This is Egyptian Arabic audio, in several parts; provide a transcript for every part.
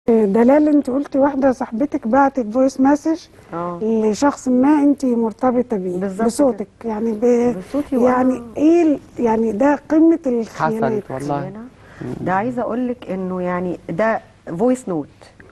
دلال انت قلتي واحده صاحبتك بعتت فويس مسج اه لشخص ما انت مرتبطه بيه بالظبط بصوتك يعني ب... بصوتي وأنا- يعني ايه ال- يعني ده قمه الخيانات حصلت والله هنا. ده عايزه اقول لك انه يعني ده فويس نوت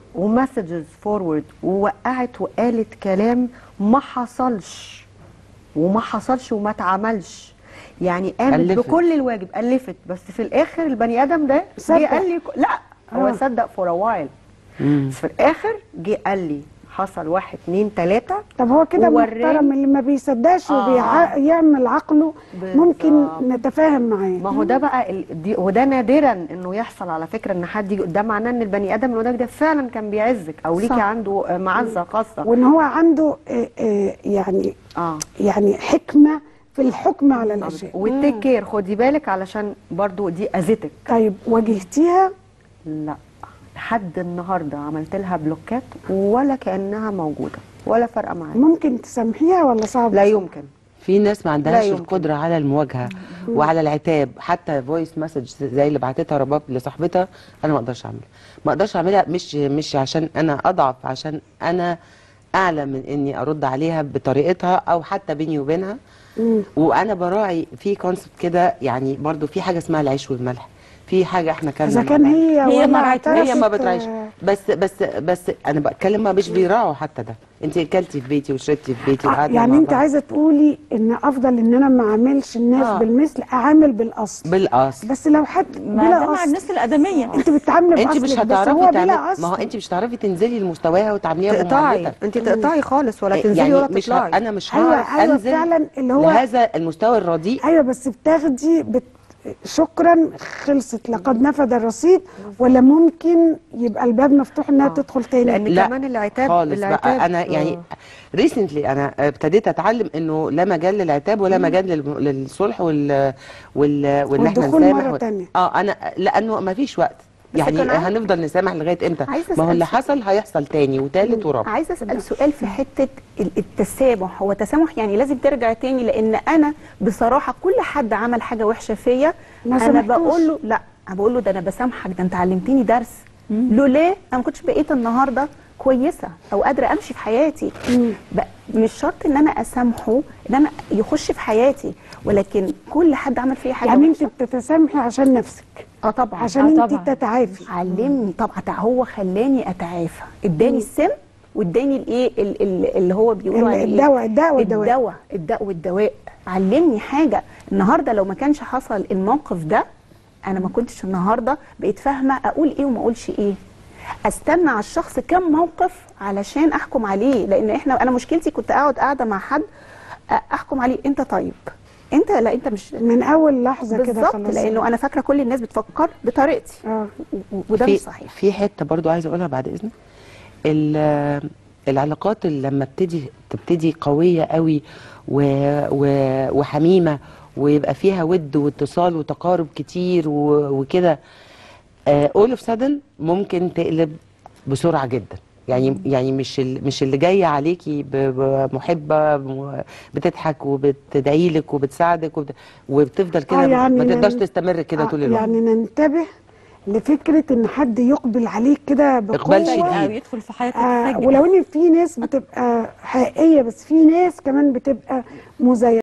ومسجز فورورد ووقعت وقالت كلام ما حصلش وما حصلش وما اتعملش يعني قامت ألفت. بكل الواجب الفت بس في الاخر البني ادم ده صدق. جه قال لي لا هو آه. صدق فور وايل مم. بس في الاخر جه قال لي حصل واحد اتنين تلاته طب هو كده ووراني- محترم اللي ما بيصدقش آه. وبيعمل عقله ممكن بالظبط. نتفاهم معاه ما هو ده بقى ال... دي وده نادرا انه يحصل على فكره ان حد يجي ده معناه ان البني ادم اللي قدامك ده فعلا كان بيعزك او ليكي صح. عنده آه، معزه خاصه وان هو عنده آه، آه، يعني اه يعني حكمه في الحكم على الاشياء وتيك كير خدي بالك علشان برضو دي اذتك طيب واجهتيها لا لحد النهارده عملت لها بلوكات ولا كانها موجوده ولا فارقه معايا ممكن تسامحيها ولا صعب لا يمكن في ناس ما لا عندهاش يمكن. القدره على المواجهه وعلى العتاب حتى فويس مسج زي اللي بعتتها رباب لصاحبتها انا ما اقدرش اعملها ما اقدرش اعملها مش مش عشان انا اضعف عشان انا اعلى من اني ارد عليها بطريقتها او حتى بيني وبينها مم. وانا براعي في كونسبت كده يعني برضو في حاجه اسمها العيش والملح في حاجه احنا كلنا اذا مع كان بعض. هي هي ولا ما هي ما اعترفت، بتراعيش آه، بس بس بس انا بتكلم ما مش بيراعوا حتى ده انت اكلتي في بيتي وشربتي في بيتي آه، وقعدنا يعني مع انت بعض. عايزه تقولي ان افضل ان انا ما اعاملش الناس آه. بالمثل اعامل بالاصل بالاصل بس لو حد ما ده بلا مع اصل الناس الادميه انت بتتعاملي انت باصلك مش بس هو هتعرفي بلا تعملي اصل ما هو انت مش هتعرفي تنزلي لمستواها وتعامليها تقطعي بمعاملتها انت تقطعي خالص ولا تنزلي يعني ولا مش ه... تطلعي انا مش ايوه هعرف ايوه انزل فعلا اللي هو لهذا المستوى الرديء ايوه بس بتاخدي بت... شكرا خلصت لقد نفد الرصيد ولا ممكن يبقى الباب مفتوح انها آه. تدخل تاني لان لا كمان العتاب خالص العتاب بقى انا يعني آه. ريسنتلي انا ابتديت اتعلم انه لا مجال للعتاب ولا مجال للم- للصلح وال وال وان احنا والدخول نسامح مرة و- تانية. اه انا لانه ما فيش وقت بس يعني كان عندي- هنفضل نسامح لغايه امتى عايزة ما هو أسأل اللي سؤال. حصل هيحصل تاني وتالت ورابع عايزه اسال سؤال في حته ال- التسامح هو تسامح يعني لازم ترجع تاني لان انا بصراحه كل حد عمل حاجه وحشه فيا ما انا سامحتوش. بقول له لا انا بقول له ده انا بسامحك ده انت علمتني درس لولا انا ما كنتش بقيت النهارده كويسه او قادره امشي في حياتي ب- مش شرط ان انا اسامحه ان انا يخش في حياتي ولكن كل حد عمل فيا حاجه يعني وحشة. انت بتتسامحي عشان نفسك اه طبعا عشان آه انت طبعاً. تتعافي علمني طبعا تع- هو خلاني اتعافى اداني السم واداني الايه ال- ال- اللي هو بيقولوا عليه إيه؟ الدواء الدواء والدواء الدواء الدواء والدواء علمني حاجه النهارده لو ما كانش حصل الموقف ده انا ما كنتش النهارده بقيت فاهمه اقول ايه وما اقولش ايه استنى على الشخص كم موقف علشان احكم عليه لان احنا انا مشكلتي كنت اقعد قاعده مع حد أ- احكم عليه انت طيب انت لا انت مش من اول لحظه كده بالظبط خلاص لانه انا فاكره كل الناس بتفكر بطريقتي اه و- و- وده في مش صحيح في حته برضو عايزه اقولها بعد اذنك ال- العلاقات اللي لما بتبتدي تبتدي قويه قوي و و وحميمه ويبقى فيها ود واتصال وتقارب كتير و- وكده اول اوف سادن ممكن تقلب بسرعه جدا يعني يعني مش ال- مش اللي جايه عليكي ب- بمحبه م- بتضحك وبتدعي لك وبتساعدك وبت- وبتفضل كده آه يعني ما تقدرش نن- تستمر كده آه، طول الوقت يعني ننتبه لفكره ان حد يقبل عليك كده إقبال بقوه شديد. او يدخل في حياتك آه فجأة ولو ان في ناس بتبقى حقيقيه بس في ناس كمان بتبقى مزيفه